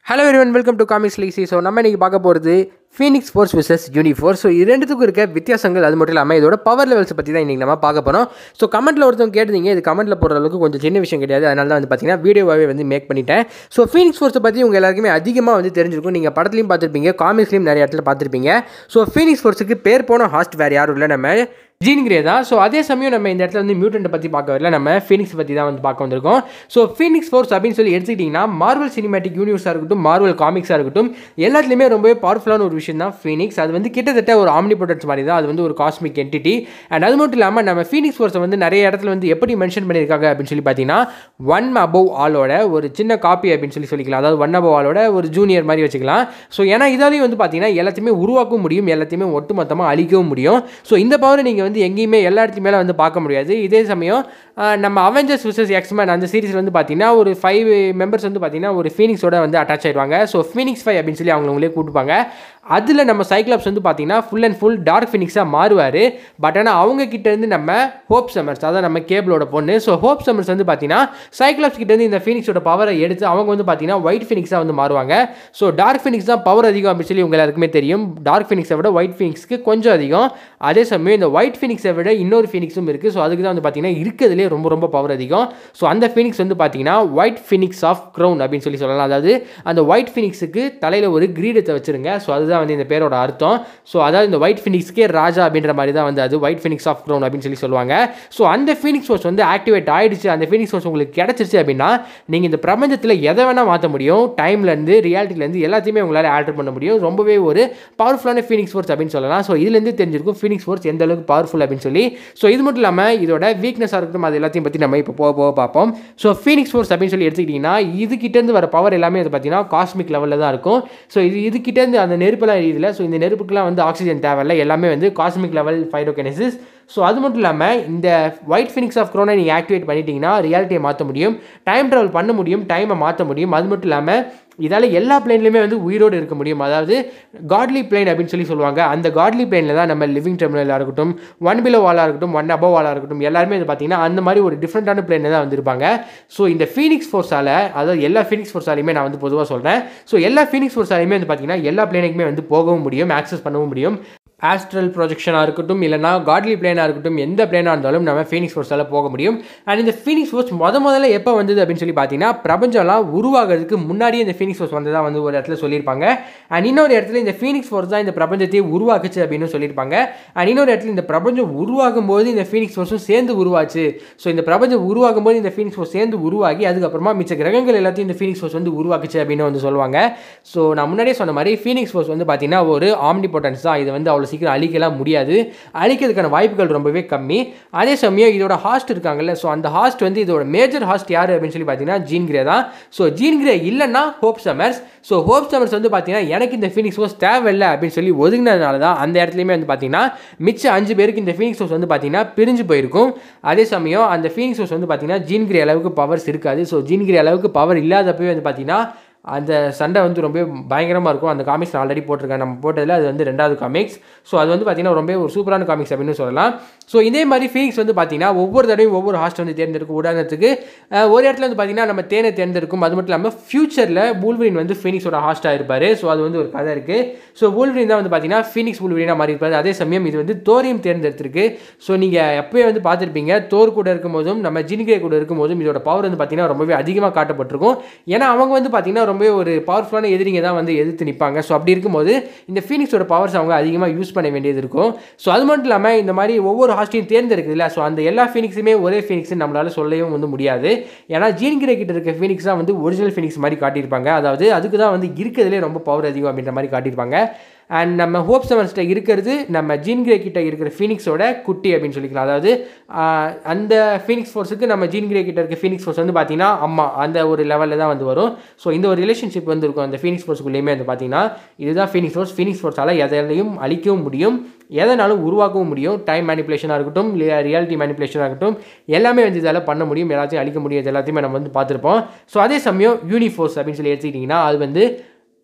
hello everyone welcome to comics லீசி so நம்ம இன்றைக்கி பார்க்க போகிறது ஃபீனிக்ஸ் ஃபோர்ஸ் விசஸ் யூனிஃபோர் ஸோ இது ரெண்டுத்துக்கும் இருக்க வித்தியாசங்கள் அது மட்டும் இல்லாமல் இதோட பவர் லெவல்ஸ் பற்றி தான் இன்றைக்கி நம்ம பார்க்க போகிறோம் ஸோ கமெண்ட்டில் ஒருத்தவங்க கேட்டிருந்தீங்க இது கமெண்ட்டில் போடுற அளவுக்கு கொஞ்சம் சின்ன விஷயம் கிடையாது அதனால தான் வந்து பார்த்தீங்கன்னா வீடியோவாகவே வந்து மேக் பண்ணிட்டேன் ஸோ ஃபீனிக்ஸ் ஃபோர்ஸை பற்றி உங்கள் எல்லாருக்குமே அதிகமாக வந்து தெரிஞ்சிருக்கும் நீங்கள் படத்துலையும் பார்த்துருப்பீங்க காமிக்ஸ்லையும் நிறைய இடத்துல பார்த்துருப்பீங்க ஸோ ஃபீனிக்ஸ் ஃபோர்ஸுக்கு பேர் போன ஹாஸ்ட் வேறு யாரும் இல்லை நம்ம ஜீன் கிரே தான் ஸோ அதே சமயம் நம்ம இந்த இடத்துல வந்து மியூட்டன்ட்டை பற்றி பார்க்க வரல நம்ம ஃபீனிக்ஸ் பற்றி தான் வந்து பார்க்க வந்திருக்கோம் ஸோ ஃபீனிக்ஸ் ஃபோர்ஸ் அப்படின்னு சொல்லி எடுத்துக்கிட்டிங்கன்னா மார்வல் சினிமேட்டிக் யூனிவர்ஸாக இருக்கட்டும் மார்வல் காமிக்ஸாக இருக்கட்டும் எல்லாத்துலேயுமே ரொம்பவே பவர்ஃபுல்லான ஒரு விஷயம் தான் ஃபீனிக்ஸ் அது வந்து கிட்டத்தட்ட ஒரு ஆம்னிபோட்டன்ஸ் மாதிரி தான் அது வந்து ஒரு காஸ்மிக் என்டிட்டி அண்ட் அது மட்டும் இல்லாமல் நம்ம ஃபீனிக்ஸ் ஃபோர்ஸை வந்து நிறைய இடத்துல வந்து எப்படி மென்ஷன் பண்ணியிருக்காங்க அப்படின்னு சொல்லி பார்த்தீங்கன்னா ஒன் அபவ் ஆலோட ஒரு சின்ன காப்பி அப்படின்னு சொல்லி சொல்லிக்கலாம் அதாவது ஒன் அபவ் ஆலோட ஒரு ஜூனியர் மாதிரி வச்சுக்கலாம் ஸோ ஏன்னா இதாலையும் வந்து பார்த்தீங்கன்னா எல்லாத்தையுமே உருவாக்கவும் முடியும் எல்லாத்தையுமே ஒட்டுமொத்தமாக அழிக்கவும் முடியும் ஸோ இந்த பவரை நீங்கள் வந்து எங்கேயுமே எல்லா இடத்துலையுமே வந்து பார்க்க முடியாது இதே சமயம் ஆஹ், நம்ம அவெஞ்சர்ஸ் விசஸ் எக்ஸ்மேன் அந்த சீரிஸில் வந்து பார்த்தீங்கன்னா ஒரு ஃபைவ் மெம்பர்ஸ் வந்து பார்த்தீங்கன்னா ஒரு ஃபீனிக்ஸோட வந்து அட்டாச் ஆயிடுவாங்க ஸோ ஃபீனிக்ஸ் ஃபைவ் அப்படின்னு சொல்லி அவங்களே கூப்பிட்டுப்பாங்க அதில் நம்ம சைக்ளாப்ஸ் வந்து பார்த்தீங்கன்னா ஃபுல் அண்ட் ஃபுல் டார்க் ஃபினிக்ஸாக மாறுவார் பட் ஆனால் அவங்க கிட்ட இருந்து நம்ம ஹோப் சம்மர்ஸ் அதான் நம்ம கேபிளோட பொண்ணு ஸோ ஹோப் சம்மர்ஸ் வந்து பார்த்தீங்கன்னா சைக்ளாப்ஸ் கிட்ட இருந்து இந்த ஃபீனிக்ஸோட பவரை எடுத்து அவங்க வந்து பார்த்தீங்கன்னா ஒயிட் ஃபினிக்ஸாக வந்து மாறுவாங்க ஸோ டார்க் ஃபினிக்ஸ் தான் பவர் அதிகம் அப்படின்னு சொல்லி உங்க எல்லாருக்குமே தெரியும் டார்க் ஃபினிக்ஸை விட ஒயிட் ஃபினிக்ஸ்க்கு கொஞ்சம் அதிகம் அதே சமயம் இந்த ஒயிட் ஃபினிக்ஸை விட இன்னொரு ஃபினிக்ஸும் இருக்குது ஸோ அதுக்கு தான் வந்து பார்த்தீங்கன்னா இருக்கிறதுலே ரொம்ப ரொம்ப பவர் அதிகம் ஸோ அந்த ஃபினிக்ஸ் வந்து பார்த்தீங்கன்னா ஒயிட் ஃபினிக்ஸ் ஆஃப் க்ரௌன் அப்படின்னு சொல்லி சொல்லலாம் அதாவது அந்த ஒயிட் ஃபினிக்ஸுக்கு தலையில் ஒரு கிரீடத்தை வச்சிருங்க ஸோ அதுதான் வந்து இந்த பேரோட அர்த்தம் ஸோ அதாவது இந்த ஒயிட் ஃபினிக்ஸ்க்கே ராஜா அப்படின்ற மாதிரி தான் வந்து அது ஒயிட் ஃபினிக்ஸ் ஆஃப் க்ரௌன் அப்படின்னு சொல்லி சொல்லுவாங்க ஸோ அந்த ஃபினிக்ஸ் ஃபோர்ஸ் வந்து ஆக்டிவேட் ஆயிடுச்சு அந்த ஃபினிக்ஸ் ஃபோர்ஸ் உங்களுக்கு கிடச்சிருச்சு அப்படின்னா நீங்கள் இந்த பிரபஞ்சத்தில் எதை வேணால் மாற்ற முடியும் டைம்லேருந்து ரியாலிட்டிலேருந்து எல்லாத்தையுமே உங்களால் ஆல்டர் பண்ண முடியும் ரொம்பவே ஒரு பவர்ஃபுல்லான ஃபீனிக்ஸ் ஃபோர்ஸ் அப்படின்னு சொல்லலாம் ஸோ இதுலேருந்து தெரிஞ்சிருக்கும் ஃபீனிக்ஸ் ஃபோர்ஸ் எந்த அளவுக்கு பவர்ஃபுல் அப்படின்னு சொல்லி ஸோ இது மட்டும் இல்லாமல் இதோட வீக்னஸாக இருக்கட்டும் அது எல்லாத்தையும் பற்றி நம்ம இப்போ போக போக பார்ப்போம் ஸோ ஃபீனிக்ஸ் ஃபோர்ஸ் அப்படின்னு சொல்லி எடுத்துக்கிட்டிங்கன்னா இதுகிட்டேருந்து வர பவர் எல்லாமே அது பார்த்தீங்கன்னா காஸ்மிக் லெவலில் தான் இருக்கும் ஸோ இது இதுகிட்டேருந்து அந்த நெருப்பெல்லாம் எரியுதுல ஸோ இந்த நெருப்புக்கெல்லாம் வந்து ஆக்சிஜன் தேவையில்ல எல்லாமே வந்து காஸ்மிக் லெவல் ஃபைரோகெனசிஸ் ஸோ அது மட்டும் இல்லாமல் இந்த ஒயிட் ஃபினிக்ஸ் ஆஃப் க்ரோனை நீங்கள் ஆக்டிவேட் பண்ணிட்டீங்கன்னா ரியாலிட்டியை மாற்ற முடியும் டைம் ட்ராவல் பண்ண முடியும் டைமை மாற்ற முடியும் அது மட்டும் இல்லாமல் இதால் எல்லா பிளேன்லையுமே வந்து உயிரோடு இருக்க முடியும் அதாவது காட்லி பிளேன் அப்படின்னு சொல்லி சொல்லுவாங்க அந்த காட்லி பிளேனில் தான் நம்ம லிவிங் டெர்மினலாக இருக்கட்டும் ஒன் பிலோ வாலாக இருக்கட்டும் ஒன் அபவ் வாலாக இருக்கட்டும் எல்லாருமே வந்து பார்த்தீங்கன்னா அந்த மாதிரி ஒரு டிஃப்ரெண்ட்டான பிளேனில் தான் வந்திருப்பாங்க ஸோ இந்த ஃபீனிக்ஸ் ஃபோர்ஸால் அதாவது எல்லா ஃபீனிக்ஸ் ஃபோர்ஸாலையுமே நான் வந்து பொதுவாக சொல்கிறேன் ஸோ எல்லா ஃபீனிக்ஸ் ஃபோர்ஸாலையுமே வந்து பார்த்தீங்கன்னா எல்லா பிளேனுக்குமே வந்து போகவும் முடியும் ஆக்சஸ் பண்ணவும் முடியும் ஆஸ்ட்ரல் ப்ரொஜெக்ஷனாக இருக்கட்டும் இல்லைனா காட்லி பிளேனாக இருக்கட்டும் எந்த பிளேனாக இருந்தாலும் நம்ம ஃபீனிக்ஸ் ஃபோர்ஸால் போக முடியும் அண்ட் இந்த ஃபீனிக்ஸ் ஃபோர்ஸ் முத முதல்ல எப்போ வந்தது அப்படின்னு சொல்லி பார்த்தீங்கன்னா பிரபஞ்சம்லாம் உருவாகிறதுக்கு முன்னாடியே இந்த ஃபீனிக்ஸ் ஃபோர்ஸ் வந்ததாக வந்து ஒரு இடத்துல சொல்லியிருப்பாங்க அண்ட் இன்னொரு இடத்துல இந்த ஃபீனிக்ஸ் ஃபோர்ஸ் தான் இந்த பிரபஞ்சத்தையே உருவாக்குச்சு அப்படின்னு சொல்லியிருப்பாங்க அண்ட் இன்னொரு இடத்துல இந்த பிரபஞ்சம் உருவாகும் போது இந்த ஃபீனிக்ஸ் ஃபோர்ஸும் சேர்ந்து உருவாச்சு ஸோ இந்த பிரபஞ்சம் உருவாகும் போது இந்த ஃபீனிக்ஸ் ஃபோர்ஸ் சேர்ந்து உருவாகி அதுக்கப்புறமா மிச்ச கிரகங்கள் எல்லாத்தையும் இந்த ஃபீனிக்ஸ் ஃபோர்ஸ் வந்து உருவாக்குச்சு அப்படின்னு வந்து சொல்லுவாங்க ஸோ நான் முன்னாடியே சொன்ன மாதிரி ஃபீனிக்ஸ் ஃபோர்ஸ் வந்து பார்த்தீங்கன்னா ஒரு ஆம்னி பொட்டன்ஸ் தான் இது வந்து அவ்வளோ சீக்கிரம் அழிக்கலாம் முடியாது அழிக்கிறதுக்கான வாய்ப்புகள் ரொம்பவே கம்மி அதே சமயம் இதோட ஹாஸ்ட் இருக்காங்கல்ல ஸோ அந்த ஹாஸ்ட் வந்து இதோட மேஜர் ஹாஸ்ட் யார் அப்படின்னு சொல்லி பார்த்தீங்கன்னா ஜீன் கிரே தான் ஸோ ஜீன் கிரே இல்லைன்னா Hope Summers so Hope Summers வந்து பார்த்தீங்கன்னா எனக்கு இந்த ஃபீனிக்ஸ் ஃபோர்ஸ் தேவையில்லை அப்படின்னு சொல்லி ஒதுங்கினதுனால தான் அந்த இடத்துலையுமே வந்து பார்த்தீங்கன்னா மிச்ச அஞ்சு பேருக்கு இந்த ஃபீனிக்ஸ் ஃபோர்ஸ் வந்து பார்த்தீங்கன்னா பிரிஞ்சு போயிருக்கும் அதே சமயம் அந்த ஃபீனிக்ஸ் ஃபோர்ஸ் வந்து பார்த்தீங்கன்னா ஜீன் கிரே அளவுக்கு பவர்ஸ் இருக்காது ஸோ ஜீன் கிரே அளவுக்கு பவர் இல்லாதப்பவே வந்து பார்த்தீங்கன்னா அந்த சண்டை வந்து ரொம்ப பயங்கரமாக இருக்கும் அந்த காமிக்ஸ் நான் ஆல்ரெடி போட்டிருக்கேன் நம்ம போட்டதில் அது வந்து ரெண்டாவது காமிக்ஸ் ஸோ அது வந்து பார்த்தீங்கன்னா ரொம்ப ஒரு சூப்பரான காமிக்ஸ் அப்படின்னு சொல்லலாம் ஸோ இதே மாதிரி ஃபீனிக்ஸ் வந்து பார்த்தீங்கன்னா ஒவ்வொரு தடவையும் ஒவ்வொரு ஹாஸ்ட் வந்து தேர்ந்தெடுக்கும் உதாரணத்துக்கு அஹ், ஒரு இடத்துல வந்து பார்த்தீங்கன்னா நம்ம தேனை தேர்ந்தெடுக்கும் அது மட்டும் இல்லாமல் ஃபியூச்சரில் பூல்வரின் வந்து ஃபீனிக்ஸோட ஹாஸ்ட்டாக இருப்பார் ஸோ அது வந்து ஒரு கதை இருக்குது ஸோ பூல்வரின் தான் வந்து பார்த்தீங்கன்னா ஃபீனிக்ஸ் பூல்வரினாக மாறி இருப்பார் அதே சமயம் இது வந்து தோரியம் தேர்ந்தெடுத்திருக்கு ஸோ நீங்கள் எப்போயே வந்து பார்த்துருப்பீங்க தோர் கூட இருக்கும்போதும் நம்ம ஜினிகே கூட இருக்கும்போதும் இதோட பவர் வந்து பார்த்தீங்கன்னா ரொம்பவே அதிகமாக காட்டப்பட்டிருக்கும் ஏன்னா அவங்க வந்து பார்த்தீங்கன்னா ரொம்பவே ஒரு பவர்ஃபுல்லான எதிரிங்க தான் வந்து எதிர்த்து நிற்பாங்க ஸோ அப்படி இருக்கும்போது இந்த ஃபீனிக்ஸோட பவர்ஸ் அவங்க அதிகமாக யூஸ் பண்ண வேண்டியது இருக்கும் ஸோ அது மட்டும் இல்லாமல் இந்த மாதிரி ஒவ்வொரு ஹாஸ்டையும் தேர்ந்தெடுக்குதுல்ல ஸோ அந்த எல்லா ஃபீனிக்ஸுமே ஒரே ஃபீனிக்ஸ் நம்மளால சொல்லவும் வந்து முடியாது ஏன்னா ஜீன் கிரே கிட்ட இருக்க ஃபீனிக்ஸ் தான் வந்து ஒரிஜினல் ஃபீனிக்ஸ் மாதிரி காட்டியிருப்பாங்க அதாவது அதுக்கு தான் வந்து இருக்கிறதுலே ரொம்ப பவர் அதிகம் அப்படின்ற மாதிரி காட்டியிருப்பாங்க அண்ட் நம்ம ஹோப் செவன்ஸ்கிட்ட இருக்கிறது நம்ம ஜீன் கிரே கிட்ட இருக்கிற ஃபீனிக்ஸோட குட்டி அப்படின்னு சொல்லிக்கலாம் அதாவது ஆஹ், அந்த ஃபீனிக்ஸ் ஃபோர்ஸுக்கு நம்ம ஜீன் கிரே கிட்ட இருக்க ஃபீனிக்ஸ் ஃபோர்ஸ் வந்து பார்த்தீங்கன்னா அம்மா அந்த ஒரு லெவலில் தான் வந்து வரும் ஸோ இந்த ஒரு ரிலேஷன்ஷிப் வந்து இருக்கும் அந்த ஃபீனிக்ஸ் ஃபோர்ஸுக்குள்ளேயுமே வந்து பார்த்தீங்கன்னா இதுதான் ஃபீனிக்ஸ் ஃபோர்ஸ் ஃபீனிக்ஸ் ஃபோர்ஸால் எதையும் அழிக்கவும் முடியும் எதனாலும் உருவாக்கவும் முடியும் டைம் மேனிப்புலேஷனாக இருக்கட்டும் இல்லை ரியாலிட்டி மேனிப்புலேஷனாக இருக்கட்டும் எல்லாமே வந்து இதால் பண்ண முடியும் எல்லாத்தையும் அழிக்க முடியும் இது எல்லாத்தையுமே நம்ம வந்து பார்த்துருப்போம் ஸோ அதே சமயம் யூனிஃபோர்ஸ் அப்படின்னு சொல்லி எடுத்துக்கிட்டிங்கன்னா அது வந்து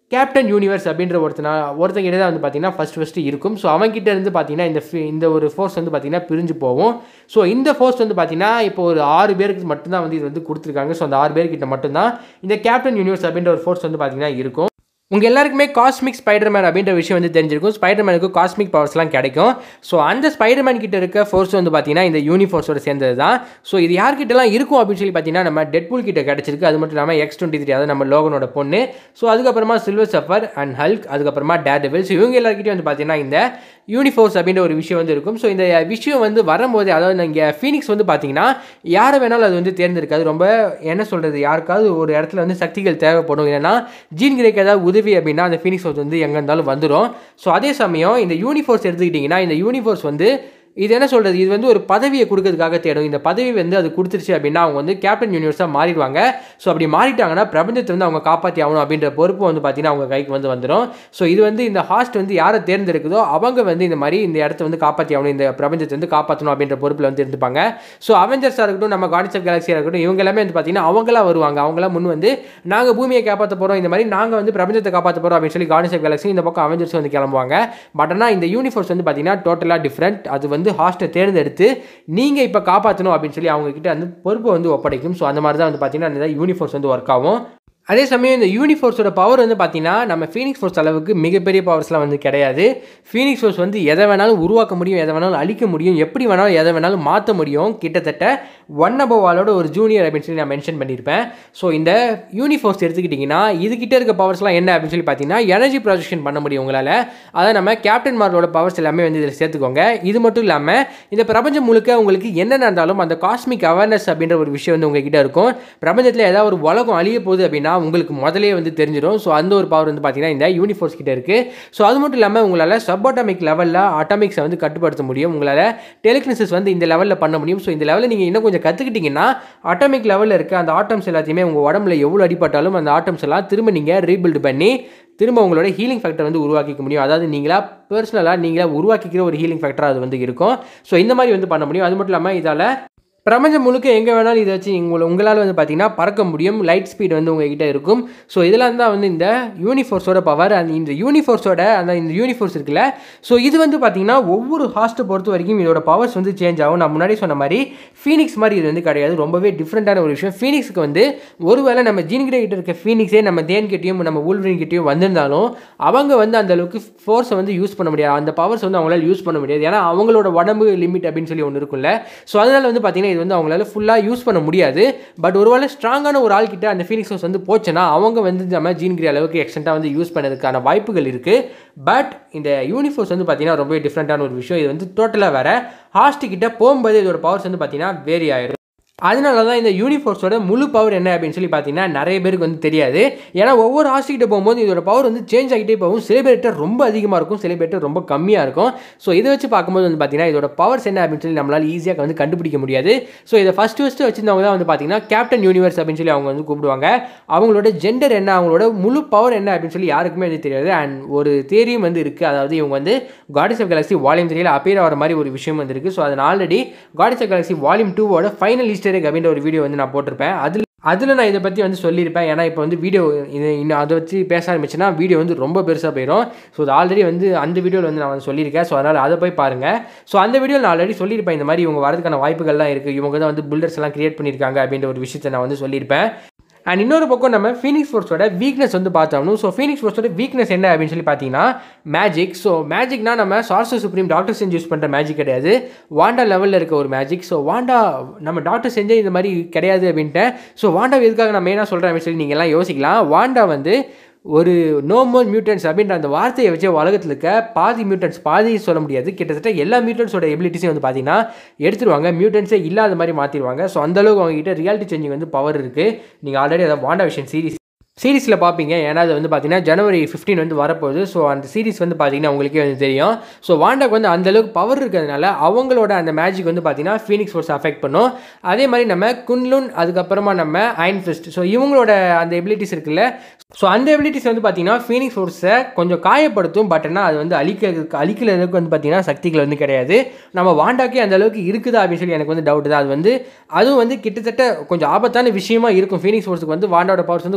கேப்டன் யூனிவர்ஸ் அப்படின்ற ஒருத்தனா ஒருத்தங்கிட்ட தான் வந்து பார்த்தீங்கன்னா ஃபஸ்ட் ஃபஸ்ட்டு இருக்கும் ஸோ அவன்கிட்ட இருந்து பார்த்தீங்கன்னா இந்த fi- இந்த ஒரு ஃபோர்ஸ் வந்து பார்த்தீங்கன்னா பிரிஞ்சு போகும் ஸோ இந்த ஃபோர்ஸ் வந்து பார்த்தீங்கன்னா இப்போ ஒரு ஆறு பேருக்கு மட்டும்தான் வந்து இது வந்து கொடுத்துருக்காங்க ஸோ அந்த ஆறு பேர்கிட்ட மட்டும்தான் இந்த கேப்டன் யூனிவர்ஸ் அப்படின்ற ஒரு ஃபோர்ஸ் வந்து பார்த்தீங்கன்னா இருக்கும் உங்கள் எல்லாருக்குமே காஸ்மிக் ஸ்பைடர்மேன் அப்படின்ற விஷயம் வந்து தெரிஞ்சிருக்கும் ஸ்பைடர்மேனுக்கு காஸ்மிக் பவர்ஸ்லாம் கிடைக்கும் ஸோ அந்த ஸ்பைடர்மேன் கிட்ட இருக்க ஃபோர்ஸ் வந்து பார்த்தீங்கன்னா இந்த யூனிஃபோர்ஸோட சேர்ந்தது தான் ஸோ இது யார்கிட்டலாம் இருக்கும் அப்படின்னு சொல்லி பார்த்தீங்கன்னா நம்ம டெட்பூல் கிட்ட கிடச்சிருக்கு அது மட்டும் இல்லாமல் எக்ஸ் டுவெண்ட்டி த்ரீ அதாவது நம்ம லோகனோட பொண்ணு ஸோ அதுக்கப்புறமா சில்வர் சஃபர் அண்ட் ஹல்க் அதுக்கப்புறமா டேர்டெவில் ஸோ இவங்க எல்லாருக்கிட்டையும் வந்து பார்த்தீங்கன்னா இந்த யூனிஃபோர்ஸ் அப்படின்ற ஒரு விஷயம் வந்து இருக்கும் ஸோ இந்த விஷயம் வந்து வரும்போது அதாவது இங்கே ஃபீனிக்ஸ் வந்து பார்த்தீங்கன்னா யாரை வேணாலும் அது வந்து தேர்ந்தெடுக்காது ரொம்ப என்ன சொல்கிறது யாருக்காவது ஒரு இடத்துல வந்து சக்திகள் தேவைப்படும் இல்லைன்னா ஜீன் கிரேக்கு ஏதாவது உதவி அப்படின்னா அந்த ஃபீனிக்ஸ் வந்து எங்கே இருந்தாலும் வந்துடும் ஸோ அதே சமயம் இந்த யூனிஃபோர்ஸ் எடுத்துக்கிட்டிங்கன்னா இந்த யூனிஃபோர்ஸ் வந்து இது என்ன சொல்கிறது இது வந்து ஒரு பதவியை கொடுக்கறதுக்காக தேடும் இந்த பதவி வந்து அது கொடுத்துருச்சு அப்படின்னா அவங்க வந்து கேப்டன் யூனிவர்ஸாக மாறிடுவாங்க ஸோ அப்படி மாறிட்டாங்கன்னா பிரபஞ்சத்தை வந்து அவங்க காப்பாற்றி ஆகணும் அப்படின்ற பொறுப்பு வந்து பார்த்தீங்கன்னா அவங்க கைக்கு வந்து வந்துடும் ஸோ இது வந்து இந்த ஹாஸ்ட் வந்து யாரை தேர்ந்தெடுக்குதோ அவங்க வந்து இந்த மாதிரி இந்த இடத்த வந்து காப்பாற்றி ஆகணும் இந்த பிரபஞ்சத்தை வந்து காப்பாற்றணும் அப்படின்ற பொறுப்பில் வந்து இருந்துப்பாங்க ஸோ அவெஞ்சர்ஸாக இருக்கட்டும் நம்ம கார்டிஸ் ஆஃப் கேலக்சியாக இருக்கட்டும் இவங்க எல்லாமே வந்து பார்த்தீங்கன்னா அவங்களா வருவாங்க அவங்களாம் முன் வந்து நாங்கள் பூமியை காப்பாற்ற போகிறோம் இந்த மாதிரி நாங்கள் வந்து பிரபஞ்சத்தை காப்பாற்ற போகிறோம் அப்படின்னு சொல்லி கார்டிஸ் ஆஃப் கேலக்சி இந்த பக்கம் அவெஞ்சர்ஸ் வந்து கிளம்புவாங்க பட் ஆனால் இந்த யூனிஃபோர்ஸ் வந்து பார்த்தீங்கன்னா டோட்டலாக டிஃப்ரெண்ட் அது வந்து ஹாஸ்ட்டை தேர்ந்தெடுத்து நீங்கள் இப்போ காப்பாற்றணும் அப்படின்னு சொல்லி அவங்க கிட்ட வந்து பொறுப்பை வந்து ஒப்படைக்கும் ஸோ அந்த மாதிரி தான் வந்து பார்த்தீங்கன்னா இந்த யூனிஃபோர்ஸ் வந்து ஒர்க் ஆகும் அதே சமயம் இந்த யூனிஃபோர்ஸோட பவர் வந்து பார்த்தீங்கன்னா நம்ம ஃபீனிக்ஸ் ஃபோர்ஸ் அளவுக்கு மிகப்பெரிய பவர்ஸ்லாம் வந்து கிடையாது ஃபீனிக்ஸ் ஃபோர்ஸ் வந்து எதை வேணாலும் உருவாக்க முடியும் எதை வேணாலும் அழிக்க முடியும் எப்படி வேணாலும் எதை வேணாலும் மாற்ற முடியும் கிட்டத்தட்ட ஒன் அபவ் ஆளோட ஒரு ஜூனியர் அப்படின்னு சொல்லி நான் மென்ஷன் பண்ணியிருப்பேன் ஸோ இந்த யூனிஃபோர்ஸ் எடுத்துக்கிட்டிங்கன்னா இதுகிட்ட இருக்க பவர்ஸ்லாம் என்ன அப்படின்னு சொல்லி பார்த்தீங்கன்னா எனர்ஜி ப்ரொஜெக்ஷன் பண்ண முடியும் உங்களால் அதை நம்ம கேப்டன் மார்லோட பவர்ஸ் எல்லாமே வந்து இதில் சேர்த்துக்கோங்க இது மட்டும் இல்லாமல் இந்த பிரபஞ்சம் முழுக்க உங்களுக்கு என்ன நடந்தாலும் அந்த காஸ்மிக் அவேர்னஸ் அப்படின்ற ஒரு விஷயம் வந்து உங்ககிட்ட இருக்கும் பிரபஞ்சத்தில் ஏதாவது ஒரு உலகம் அழிய போகுது அப்படின்னா உங்களுக்கு முதலே வந்து தெரிஞ்சிடும் ஸோ அந்த ஒரு பவர் வந்து பார்த்தீங்கன்னா இந்த யூனிஃபோர்ஸ் கிட்ட இருக்குது ஸோ அது மட்டும் இல்லாமல் உங்களால் சப்பாட்டமிக் லெவலில் அட்டாமிக்ஸை வந்து கட்டுப்படுத்த முடியும் உங்களால் டெலிக்னிசிஸ் வந்து இந்த லெவலில் பண்ண முடியும் ஸோ இந்த லெவலில் நீங்கள் இன்னும் கொஞ்சம் கற்றுக்கிட்டிங்கன்னா அட்டாமிக் லெவலில் இருக்க அந்த ஆட்டம்ஸ் எல்லாத்தையுமே உங்கள் உடம்புல எவ்வளோ அடிபட்டாலும் அந்த ஆட்டம்ஸ் எல்லாம் திரும்ப நீங்கள் ரீபில்ட் பண்ணி திரும்ப உங்களோட ஹீலிங் ஃபேக்டர் வந்து உருவாக்கிக்க முடியும் அதாவது நீங்களா பர்சனலாக நீங்களா உருவாக்கிக்கிற ஒரு ஹீலிங் ஃபேக்டராக அது வந்து இருக்கும் ஸோ இந்த மாதிரி வந்து பண்ண முடியும் அது மட்டும் இல்லாமல் இதால் பிரபஞ்சம் முழுக்க எங்கே வேணாலும் இதை வச்சு உங்களை உங்களால் வந்து பார்த்தீங்கன்னா பறக்க முடியும் லைட் ஸ்பீட் வந்து உங்ககிட்ட இருக்கும் ஸோ இதெல்லாம் தான் வந்து இந்த யூனிஃபோர்ஸோட பவர் அந்த இந்த யூனிஃபோர்ஸோட அந்த இந்த யூனிஃபோர்ஸ் இருக்குல்ல ஸோ இது வந்து பார்த்தீங்கன்னா ஒவ்வொரு ஹாஸ்ட்டை பொறுத்த வரைக்கும் இதோட பவர்ஸ் வந்து சேஞ்ச் ஆகும் நான் முன்னாடி சொன்ன மாதிரி ஃபீனிக்ஸ் மாதிரி இது வந்து கிடையாது ரொம்பவே டிஃப்ரெண்ட்டான ஒரு விஷயம் ஃபீனிக்ஸ்க்கு வந்து ஒருவேளை நம்ம ஜீன்கிட்ட கிட்ட இருக்க ஃபீனிக்ஸே நம்ம தேன் கிட்டேயும் நம்ம ஊல்வரின் கிட்டேயும் வந்திருந்தாலும் அவங்க வந்து அந்த அளவுக்கு ஃபோர்ஸை வந்து யூஸ் பண்ண முடியாது அந்த பவர்ஸ் வந்து அவங்களால யூஸ் பண்ண முடியாது ஏன்னா அவங்களோட உடம்பு லிமிட் அப்படின்னு சொல்லி ஒன்று இருக்குல்ல ஸோ அதனால வந்து பார்த்தீங்கன்னா இது வந்து அவங்களால ஃபுல்லாக யூஸ் பண்ண முடியாது பட் ஒருவேளை ஸ்ட்ராங்கான ஒரு ஆள் கிட்ட அந்த ஃபீனிக்ஸ் ஹவுஸ் வந்து போச்சுன்னா அவங்க வந்து நம்ம ஜீன் கிரி அளவுக்கு எக்ஸ்டென்ட்டாக வந்து யூஸ் பண்ணதுக்கான வாய்ப்புகள் இருக்குது பட் இந்த யூனிஃபோர்ஸ் வந்து பார்த்தீங்கன்னா ரொம்ப டிஃப்ரெண்ட்டான ஒரு விஷயம் இது வந்து டோட்டலாக வேறு ஹாஸ்ட் கிட்ட போகும்போது இதோட பவர்ஸ் வந்து பார்த்தீங்கன்னா வேரி ஆயிடும் அதனால தான் இந்த யூனிஃபோர்ஸோட முழு பவர் என்ன அப்படின்னு சொல்லி பார்த்தீங்கன்னா நிறைய பேருக்கு வந்து தெரியாது ஏன்னா ஒவ்வொரு ஹாஸ்டிக்கிட்ட போகும்போது இதோட பவர் வந்து சேஞ்ச் ஆகிட்டே போகும் சில பேர்கிட்ட ரொம்ப அதிகமாக இருக்கும் சில பேர்கிட்ட ரொம்ப கம்மியாக இருக்கும் ஸோ இதை வச்சு பார்க்கும்போது வந்து பார்த்தீங்கன்னா இதோட பவர்ஸ் என்ன அப்படின்னு சொல்லி நம்மளால் ஈஸியாக வந்து கண்டுபிடிக்க முடியாது ஸோ இதை ஃபஸ்ட்டு ஃபஸ்ட்டு வச்சிருந்தவங்க தான் வந்து பார்த்தீங்கன்னா கேப்டன் யூனிவர்ஸ் அப்படின்னு சொல்லி அவங்க வந்து கூப்பிடுவாங்க அவங்களோட ஜெண்டர் என்ன அவங்களோட முழு பவர் என்ன அப்படின்னு சொல்லி யாருக்குமே அது தெரியாது அண்ட் ஒரு தேரியும் வந்து இருக்குது அதாவது இவங்க வந்து காடிஸ் ஆஃப் கேலக்ஸி வால்யூம் த்ரீல அப்பியர் ஆகிற மாதிரி ஒரு விஷயம் வந்து இருக்குது ஸோ அதை already Guardians of Galaxy volume டூவோட ஃபைனல் ஈஸ்டர் எக் அப்படின்ற ஒரு வீடியோ வந்து நான் போட்டிருப்பேன் அதில் அதில் நான் இதை பற்றி வந்து சொல்லியிருப்பேன் ஏன்னா இப்போ வந்து வீடியோ இது இன்னும் அதை வச்சு பேச ஆரம்பிச்சுன்னா வீடியோ வந்து ரொம்ப பெருசாக போயிடும் ஸோ அது ஆல்ரெடி வந்து அந்த வீடியோவில் வந்து நான் வந்து சொல்லியிருக்கேன் ஸோ அதனால் அதை போய் பாருங்கள் ஸோ அந்த வீடியோவில் நான் ஆல்ரெடி சொல்லியிருப்பேன் இந்த மாதிரி இவங்க வரதுக்கான வாய்ப்புகள்லாம் இருக்குது இவங்க தான் வந்து பில்டர்ஸ் எல்லாம் கிரியேட் பண்ணியிருக்காங்க அப்படின்ற ஒரு விஷயத்தை நான் வந்து சொல்லியிருப்பேன் அண்ட் இன்னொரு பக்கம் நம்ம ஃபீனிக்ஸ் ஃபோர்ஸோட வீக்னஸ் வந்து பார்த்தோம்னு ஸோ ஃபீனிக்ஸ் ஃபோர்ஸோட வீக்னஸ் என்ன அப்படின்னு சொல்லி பார்த்தீங்கன்னா மேஜிக் ஸோ மேஜிக்னா நம்ம சார்சர் சுப்ரீம் டாக்டர் செஞ்சு யூஸ் பண்ணுற மேஜிக் கிடையாது வாண்டா லெவலில் இருக்க ஒரு மேஜிக் ஸோ வாண்டா நம்ம டாக்டர் செஞ்சே இந்த மாதிரி கிடையாது அப்படின்ட்டு ஸோ வாண்டா எதுக்காக நான் மெயினாக சொல்கிறேன் அப்படின்னு சொல்லி நீங்கள் எல்லாம் யோசிக்கலாம் வாண்டா வந்து ஒரு நோ மோர் மியூட்டன்ஸ் அப்படின்ற அந்த வார்த்தையை வச்சு உலகத்தில் இருக்க பாதி மியூட்டன்ஸ் பாதி சொல்ல முடியாது கிட்டத்தட்ட எல்லா மியூட்டன்ஸோட எபிலிட்டிஸையும் வந்து பார்த்தீங்கன்னா எடுத்துருவாங்க மியூட்டன்ஸே இல்லாத மாதிரி மாற்றிடுவாங்க ஸோ அந்தளவுக்கு அவங்ககிட்ட ரியாலிட்டி சேஞ்சிங் வந்து பவர் இருக்குது நீங்கள் ஆல்ரெடி அதை வாண்டா விஷன் சீரிஸ் சீரிஸில் பார்ப்பீங்க ஏன்னா அது வந்து பார்த்தீங்கன்னா ஜனவரி ஃபிஃப்டீன் வந்து வரப்போகுது ஸோ அந்த சீரிஸ் வந்து பார்த்தீங்கன்னா உங்களுக்கே வந்து தெரியும் ஸோ வாண்டாக்கு வந்து அந்தளவுக்கு பவர் இருக்கிறதுனால அவங்களோட அந்த மேஜிக் வந்து பார்த்தீங்கன்னா ஃபீனிக்ஸ் ஃபோர்ஸ் அஃபெக்ட் பண்ணும் அதே மாதிரி நம்ம குன்லுன் அதுக்கப்புறமா நம்ம அயன் ஃபிஸ்ட் ஸோ இவங்களோட அந்த எபிலிட்டிஸ் இருக்குல்ல ஸோ அந்த எபிலிட்டிஸ் வந்து பார்த்தீங்கன்னா ஃபீனிக்ஸ் ஃபோர்ஸை கொஞ்சம் காயப்படுத்தும் பட் ஆனால் அது வந்து அழிக்கிறதுக்கு அழிக்கிறதுக்கு வந்து பார்த்தீங்கன்னா சக்திகள் வந்து கிடையாது நம்ம வாண்டாக்கே அந்த அளவுக்கு இருக்குதா அப்படின்னு சொல்லி எனக்கு வந்து டவுட் தான் அது வந்து அதுவும் வந்து கிட்டத்தட்ட கொஞ்சம் ஆபத்தான விஷயமா இருக்கும் ஃபீனிக்ஸ் ஃபோர்ஸுக்கு வந்து வாண்டாவோட பவர்ஸ் வந்து கொஞ்சம் ஆபத்தான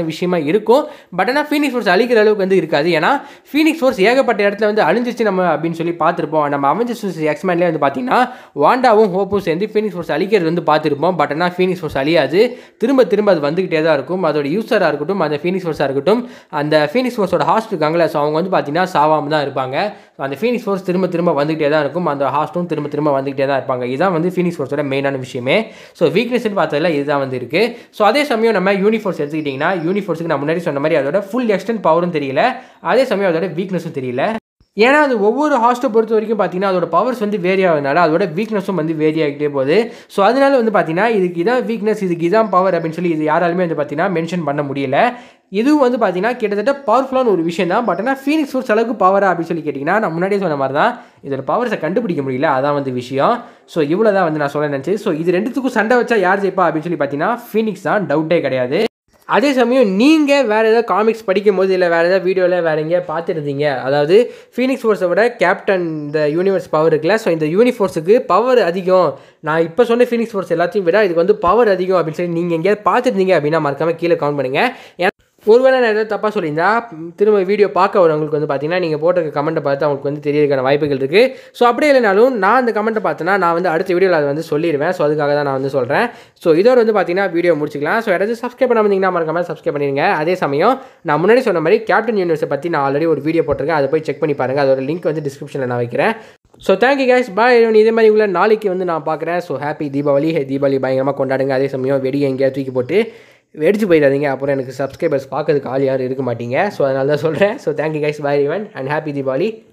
மெயினான விஷயமா இருக்கும் பட் ஆனால் ஃபீனிக்ஸ் ஃபோர்ஸ் அழிக்கிற அளவுக்கு வந்து இருக்காது ஏன்னா ஃபீனிக்ஸ் ஃபோர்ஸ் ஏகப்பட்ட இடத்துல வந்து அழிஞ்சிச்சு நம்ம அப்படின்னு சொல்லி பார்த்துருப்போம் நம்ம அவெஞ்சர்ஸ் எக்ஸ்மேன்லேயே வந்து பார்த்தீங்கன்னா வாண்டாவும் ஹோப்பும் சேர்ந்து ஃபீனிக்ஸ் ஃபோர்ஸ் அழிக்கிறது வந்து பார்த்துருப்போம் பட் ஆனால் ஃபீனிக்ஸ் ஃபோர்ஸ் அழியாது திரும்ப திரும்ப அது வந்துக்கிட்டே தான் இருக்கும் அதோட யூஸராக இருக்கட்டும் அந்த ஃபீனிக்ஸ் ஃபோர்ஸாக இருக்கட்டும் அந்த ஃபீனிக்ஸ் ஃபோர்ஸோட ஹாஸ்ட் இருக்காங்களே ஸோ அவங்க வந்து பார்த்தீங்கன்னா சாவாமல் தான் இருப்பாங்க ஸோ அந்த ஃபீனிக்ஸ் ஃபோர்ஸ் திரும்ப திரும்ப வந்துகிட்டே தான் இருக்கும் அந்த ஹாஸ்ட்டும் திரும்ப திரும்ப வந்துகிட்டே தான் இருப்பாங்க இதுதான் வந்து ஃபீனிக்ஸ் ஃபோர்ஸோட மெயினான விஷயமே ஸோ வீக்னஸ்னு பார்த்ததுல இதுதான் வந்து இருக்குது ஸோ அதே சமயம் நம்ம யூனிஃபோர்ஸ் எடுத்துக்கிட்டிங்கன்னா யூனிஃபோர்ஸுக்கு நான் முன்னாடி சொன்ன மாதிரி அதோட ஃபுல் எக்ஸ்டென்ட் பவரும் தெரியல அதே சமயம் அதோட வீக்னஸும் தெரியல ஏன்னா அது ஒவ்வொரு ஹாஸ்ட்டை பொறுத்த வரைக்கும் பார்த்தீங்கன்னா அதோட பவர்ஸ் வந்து வேரி ஆகுதுனால அதோட வீக்னஸும் வந்து வேரி ஆகிட்டே போகுது ஸோ அதனால வந்து பார்த்தீங்கன்னா இதுக்கு இதான் வீக்னஸ் இதுக்கு இதான் பவர் அப்படின்னு சொல்லி இது யாராலுமே வந்து பார்த்தீங்கன்னா மென்ஷன் பண்ண முடியல இதுவும் வந்து பார்த்தீங்கன்னா கிட்டத்தட்ட பவர்ஃபுல்லான ஒரு விஷயம் தான் பட் ஆனால் ஃபீனிக்ஸ் ஃபோர்ஸ் அளவுக்கு பவரா அப்படின்னு சொல்லி கேட்டிங்கன்னா நான் முன்னாடியே சொன்ன மாதிரி தான் இதோட பவர்ஸை கண்டுபிடிக்க முடியல அதான் வந்து விஷயம் ஸோ இவ்வளோ தான் வந்து நான் சொல்ல நினச்சி ஸோ இது ரெண்டுத்துக்கும் சண்டை வச்சா யார் ஜெயிப்பா அப்படின்னு சொல்லி பார்த்தீங்கன்னா ஃபீனிக்ஸ் தான் டவுட்டே கிடையாது அதே சமயம் நீங்கள் வேறு ஏதாவது காமிக்ஸ் படிக்கும் போது இல்லை வேறு ஏதாவது வீடியோவில் வேறு எங்கேயா பார்த்துருந்தீங்க அதாவது ஃபீனிக்ஸ் ஃபோர்ஸை விட கேப்டன் இந்த யூனிவர்ஸ் பவர் இருக்குல்ல ஸோ இந்த யூனிஃபோர்ஸுக்கு பவர் அதிகம் நான் இப்போ சொன்ன ஃபீனிக்ஸ் ஃபோர்ஸ் எல்லாத்தையும் விட இதுக்கு வந்து பவர் அதிகம் அப்படின்னு சொல்லி நீங்கள் எங்கேயாவது பார்த்துருந்தீங்க அப்படின்னா மறக்காமல் கீழே கவுண்ட் பண்ணுங்கள் ஏன்னா ஒருவேளை நான் ஏதாவது தப்பாக சொல்லியிருந்தா திரும்ப வீடியோ பார்க்க வரவங்களுக்கு வந்து பார்த்தீங்கன்னா நீங்கள் போட்ட கமெண்ட்டை பார்த்து அவங்களுக்கு வந்து தெரியறதுக்கான வாய்ப்புகள் இருக்குது ஸோ அப்படியே இல்லைனாலும் நான் அந்த கமெண்ட்டை பார்த்தேன்னா நான் வந்து அடுத்த வீடியோவில் அதை வந்து சொல்லிடுவேன் ஸோ அதுக்காக தான் நான் வந்து சொல்கிறேன் ஸோ இதோட வந்து பார்த்தீங்கன்னா வீடியோ முடிச்சிக்கலாம் ஸோ யாராவது சப்ஸ்கிரைப் பண்ண வந்தீங்கன்னா மறக்காம சப்ஸ்கிரைப் பண்ணிடுங்க அதே சமயம் நான் முன்னாடி சொன்ன மாதிரி கேப்டன் யூனிவர்ஸை பற்றி நான் ஆல்ரெடி ஒரு வீடியோ போட்டிருக்கேன் அதை போய் செக் பண்ணி பாருங்கள் அதோட லிங்க் வந்து டிஸ்கிரிப்ஷனில் நான் வைக்கிறேன் ஸோ தேங்க்யூ கேஸ் பாய் இதே மாதிரி உள்ள நாளைக்கு வந்து நான் பார்க்குறேன் ஸோ ஹாப்பி தீபாவளி தீபாவளி பயங்கரமாக கொண்டாடுங்க அதே சமயம் வெடி எங்கேயாவது தூக்கி போட்டு வெடிச்சு போயிடாதீங்க அப்புறம் எனக்கு சப்ஸ்கிரைபர்ஸ் பார்க்கறதுக்கு ஆள் யாரும் இருக்க மாட்டீங்க ஸோ அதனால தான் சொல்கிறேன் so thank you guys bye even and happy Deepavali